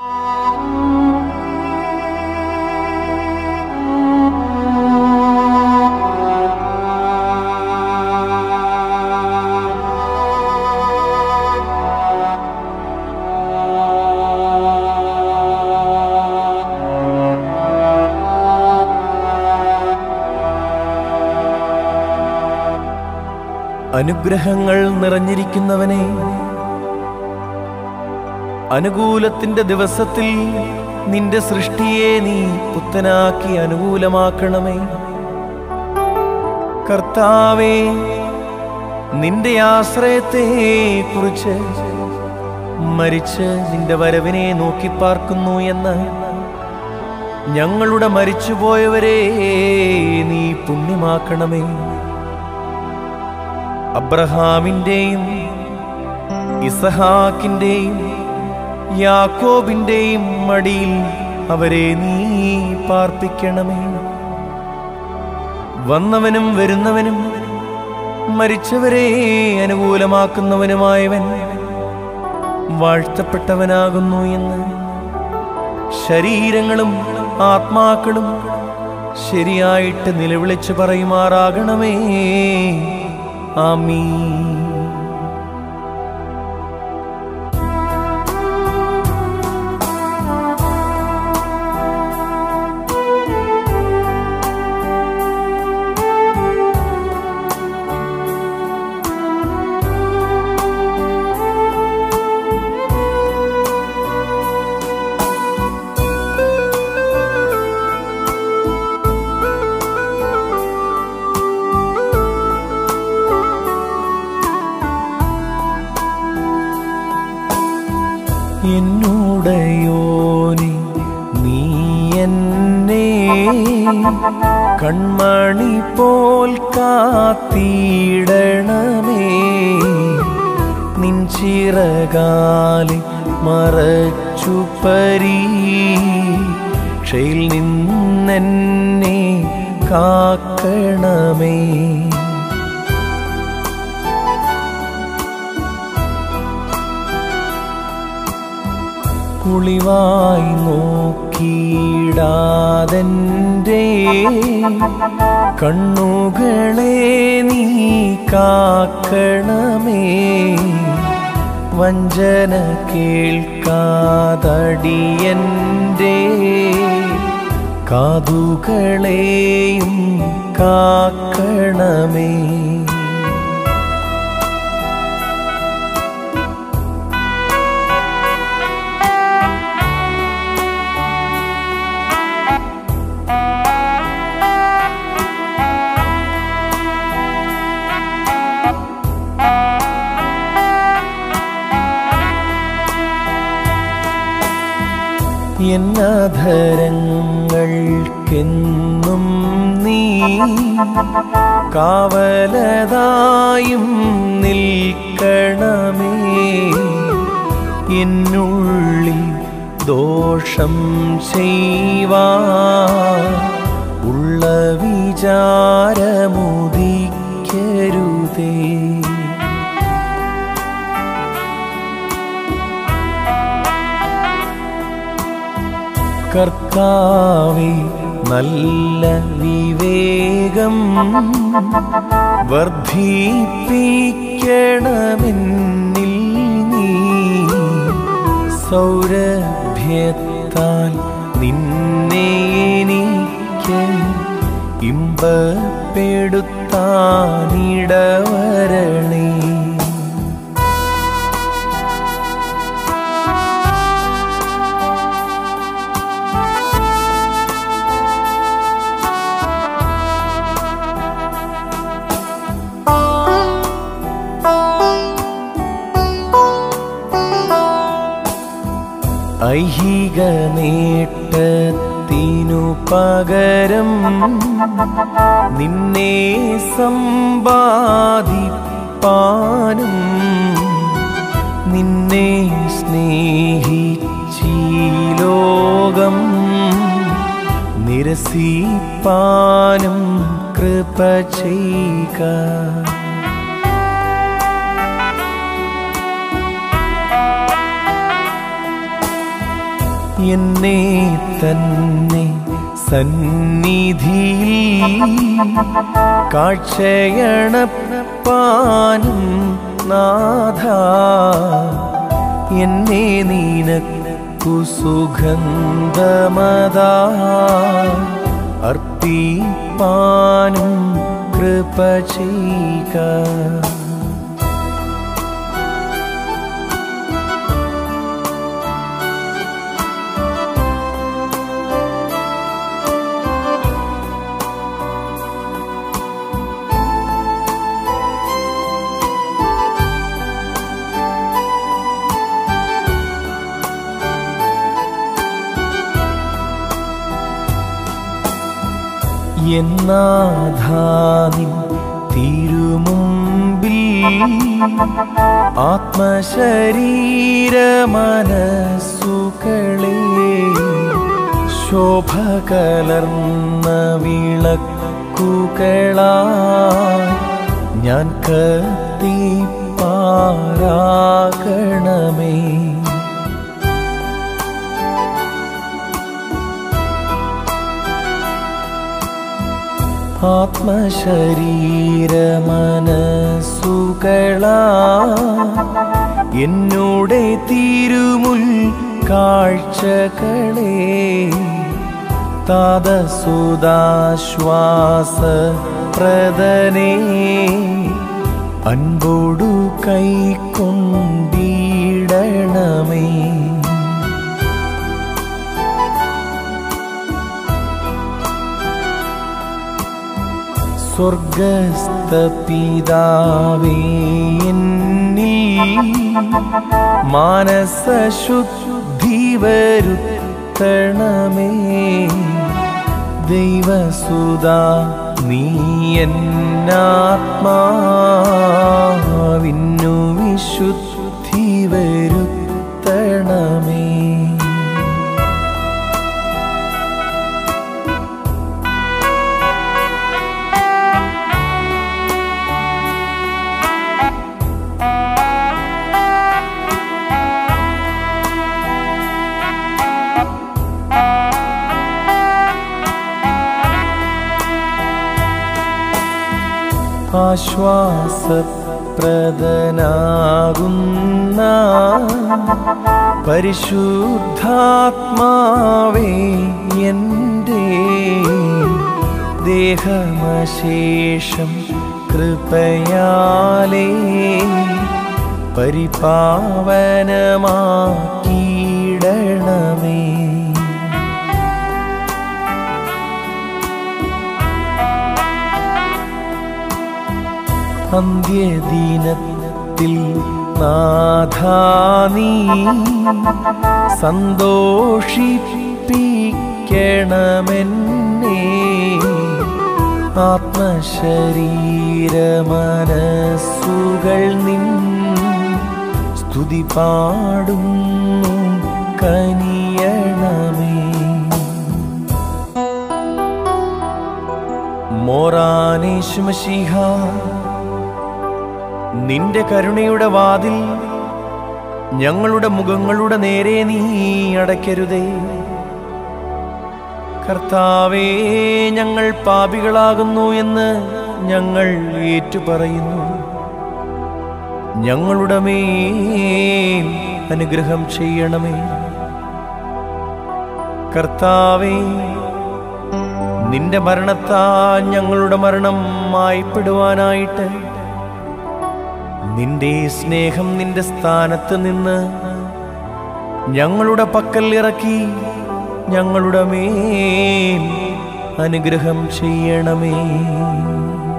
അനുഗ്രഹങ്ങൾ നിറഞ്ഞിരിക്കുന്നവനെ അനുകൂലത്തിന്റെ ദിവസത്തിൽ നിന്റെ സൃഷ്ടിയെ നീ പുത്തനാക്കി അനുകൂലമാക്കണമേ കർത്താവേ നിന്റെ ആശ്രയത്തെ കുറിച്ച് മരിച്ച് നിന്റെ വരവിനെ നോക്കി പാർക്കുന്നു എന്ന് ഞങ്ങളുടെ മരിച്ചുപോയവരെ നീ പുണ്യമാക്കണമേ അബ്രഹാമിൻ്റെയും ഇസഹാക്കിൻ്റെയും യാക്കോബിൻ്റെയും മടിയിൽ അവരെ നീ പാർപ്പിക്കണമേ വന്നവനും വരുന്നവനും മരിച്ചവരെ അനുകൂലമാക്കുന്നവനുമായവൻ വാഴ്ത്തപ്പെട്ടവനാകുന്നു എന്ന് ശരീരങ്ങളും ആത്മാക്കളും ശരിയായിട്ട് നിലവിളിച്ചു പറയുമാറാകണമേ ആമീ എന്നോടയോനി നീ എന്നെ കൺമണി പോൽ കാത്തിടണമേ നിൻ ചിറകാലി മറച്ചു പരീക്ഷയിൽ നിന്നെന്നെ കാക്കണമേ കുളിവായി നോക്കിയിടാതെൻ്റെ കണ്ണുകളെ നീ കാക്കണമേ വഞ്ചന കേൾക്കാതടിയൻ്റെ കാതുകളെയും കാക്കണമേ എന്നധരങ്ങൾക്കെന്നും നീ കാവലതായും നിൽക്കണമേ എന്നുള്ളിൽ ദോഷം ചെയ്വാ ഉള്ള വിചാരമുദിക്കരുതേ കർത്താവേ നല്ല വിവേകം വർദ്ധിപ്പിക്കണമെന്നിൽ നീ സൗരഭ്യത്താൽ നിന്നെ എനിക്ക് ഇമ്പപ്പെടുത്താനിടവരണേ ഐഹിക നേട്ടത്തിനു പകരം നിന്നെ സമ്പാദിപ്പാനും നിന്നെ സ്നേഹിച്ചീ ലോകം നിരസിപ്പാനും കൃപ ചെയ്യുക എന്നെ തന്നെ സന്നിധിയിൽ കാഴ്ചയണപ്പാനും നാഥ എന്നെ നീനക്കു സുഗന്ധമതാ അർപ്പിപ്പാനും കൃപ ചെയ്യുക എന്നാഥാനിൻ തിരുമുമ്പിൽ ആത്മശരീര മനസ്സുകളെ ശോഭ കലർന്ന വിളക്കുകളാ ഞാൻ കത്തിപ്പാരാകണമേ ആത്മശരീര മനസ്സുകളാ എന്നോടെ തിരുമുൽ കാഴ്ചകളെ താതസുദാശ്വാസ പ്രദനേ അൻപോടു കൈക്കൊണ്ടിടണമേ സ്വർഗസ്ഥ പിതാവേ എന്നിൽ മാനസശുദ്ധി വരുത്തണമേ ദൈവസുതാ നീ എന്നാത്മാവിന്നു വിശുദ്ധി വരുത്തണമേ ആശ്വാസപ്രദനാകുന്ന പരിശുദ്ധാത്മാവേ എൻ്റെ ദേഹമശേഷം കൃപയാലേ പരിപാവനമാക്കിയിടണമേ അന്ത്യദിനത്തിൽ നാഥാനീ സന്തോഷിപ്പിക്കണമെന്നേ ആത്മശരീര മനസ്സുകൾ നിൻ സ്തുതി പാടുന്നു കനിയണമേ മോറാനേശുമശിഹ നിന്റെ കരുണയുടെ വാതിൽ ഞങ്ങളുടെ മുഖങ്ങളുടെ നേരെ നീ അടയ്ക്കരുതേ കർത്താവേ ഞങ്ങൾ പാപികളാകുന്നു എന്ന് ഞങ്ങൾ ഏറ്റുപറയുന്നു ഞങ്ങളുടെ മേൽ അനുഗ്രഹം ചെയ്യണമേ കർത്താവേ നിന്റെ മരണത്താൽ ഞങ്ങളുടെ മരണം മായ്പിടുവാനായിട്ട് നിന്റെ സ്നേഹം നിന്റെ സ്ഥാനത്ത് നിന്ന് ഞങ്ങളുടെ പക്കൽ ഇറക്കി ഞങ്ങളുടെ മേൽ അനുഗ്രഹം ചെയ്യണമേ